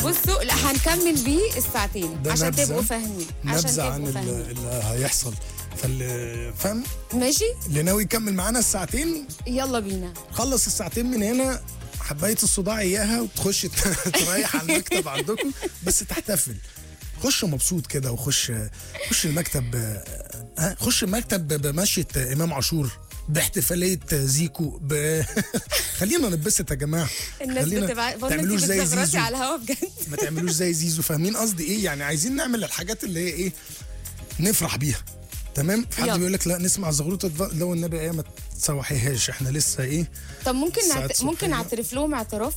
بصوا لا هنكمل بيه الساعتين ده عشان نبذة- تبقوا فاهمين عشان نبذه عن تبقوا ال- فاهمين اللي هيحصل فال فاهم ماشي اللي ناوي يكمل معانا الساعتين يلا بينا خلص الساعتين من هنا حبايه الصداع اياها وتخش تريح على المكتب عندكم بس تحتفل خش مبسوط كده وخش خش المكتب ها خش المكتب بمشية امام عاشور باحتفاليه زيكو ب... خلينا نتبسط يا جماعه الناس خلينا بتبقى ما تعملوش زي بتزغرطي زيزو على الهوا بجد ما تعملوش زي زيزو فاهمين قصدي ايه يعني عايزين نعمل الحاجات اللي هي ايه نفرح بيها تمام في حد يلا. بيقول لك لا نسمع زغروطه ف- لو النبي ايه ما تسوحيهاش احنا لسه ايه طب ممكن ساعات نعت... صبحية. ممكن اعترف لهم اعتراف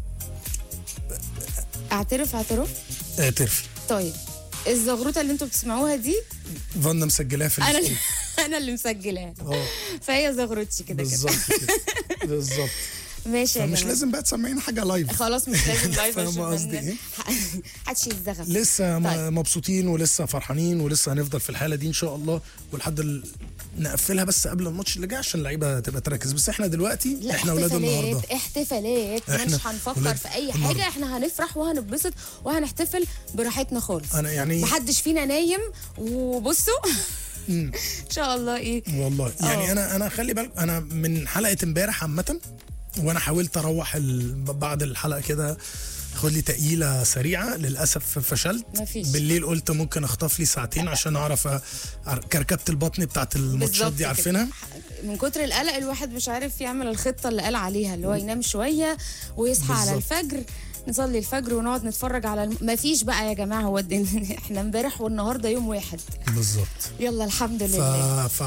اعترف اعتراف آه ترفي طيب الزغروطه اللي انتوا بتسمعوها دي فانا مسجلاها في انا الاستوديو. انا اللي مسجلاها اه فهي زغروتشي كده كده بالظبط كده بالظبط ماشي يا فمش جماعه لازم بقى تسمعين حاجه لايف خلاص مش لازم لايف فاهمة عشان قصدي ما- إيه؟ محدش يتزغب لسه م- طيب. مبسوطين ولسه فرحانين ولسه هنفضل في الحاله دي ان شاء الله ولحد ال... نقفلها بس قبل الماتش اللي جاي عشان اللعيبه تبقى تركز بس احنا دلوقتي لا احنا اولاد النهارده احتفالات احتفالات إحنا مش هنفكر ولاد في اي النهاردة. حاجه احنا هنفرح وهنتبسط وهنحتفل براحتنا خالص انا يعني محدش فينا نايم وبصوا ان شاء الله ايه والله يعني آه. انا انا خلي بالك انا من حلقه امبارح عامه وانا حاولت اروح ال... بعد الحلقه كده خد لي تقيله سريعه للاسف فشلت مفيش. بالليل قلت ممكن اخطف لي ساعتين عشان اعرف أ- أع- كركبه البطن بتاعت الماتشات بالظبط دي كده. عارفينها من كتر القلق الواحد مش عارف يعمل الخطه اللي قال عليها اللي هو ينام شويه ويصحى على بالظبط. الفجر نصلي الفجر ونقعد نتفرج على الم... مفيش بقى يا جماعه هو الدن... احنا امبارح والنهارده يوم واحد بالظبط يلا الحمد ف... لله ف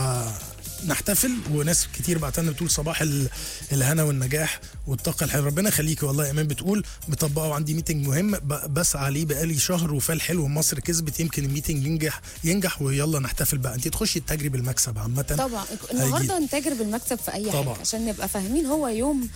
نحتفل وناس كتير بعتنا بتقول صباح ال... الهنا والنجاح والطاقه الحلوه ربنا يخليكي والله يا ايمان بتقول مطبقه وعندي ميتنج مهم ب... بسعى عليه بقالي شهر وفال حلو مصر كسبت يمكن الميتنج ينجح ينجح ويلا نحتفل بقى انت تخشي تجري بالمكسب عامه طبعا النهارده نتاجر بالمكسب في اي طبعا. حاجه عشان نبقى فاهمين هو يوم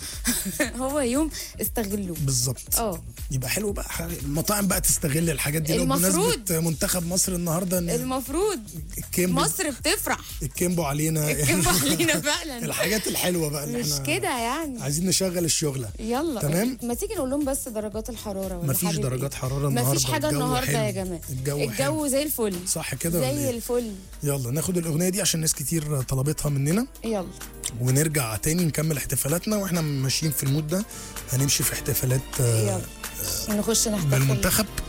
هو يوم استغلوه بالظبط اه يبقى حلو بقى ح- المطاعم بقى تستغل الحاجات دي لو المفروض. بمناسبه منتخب مصر النهارده إن المفروض الكيمبو مصر بتفرح الكيمبو علينا الكيمبو علينا فعلا الحاجات الحلوه بقى اللي مش احنا كده يعني عايزين نشغل الشغله يلا تمام. ما تيجي نقول لهم بس درجات الحراره ولا مفيش حابب درجات إيه؟ حرارة النهاردة، مفيش حاجه الجو النهارده حلو. يا جماعه الجو الجو حلو. زي الفل صح كده ولا زي إيه؟ الفل يلا ناخد الاغنيه دي عشان ناس كتير طلبتها مننا يلا ونرجع تاني نكمل احتفالاتنا واحنا ماشيين في المود ده هنمشي في احتفالات آه، يلا نخش نحتفل بالمنتخب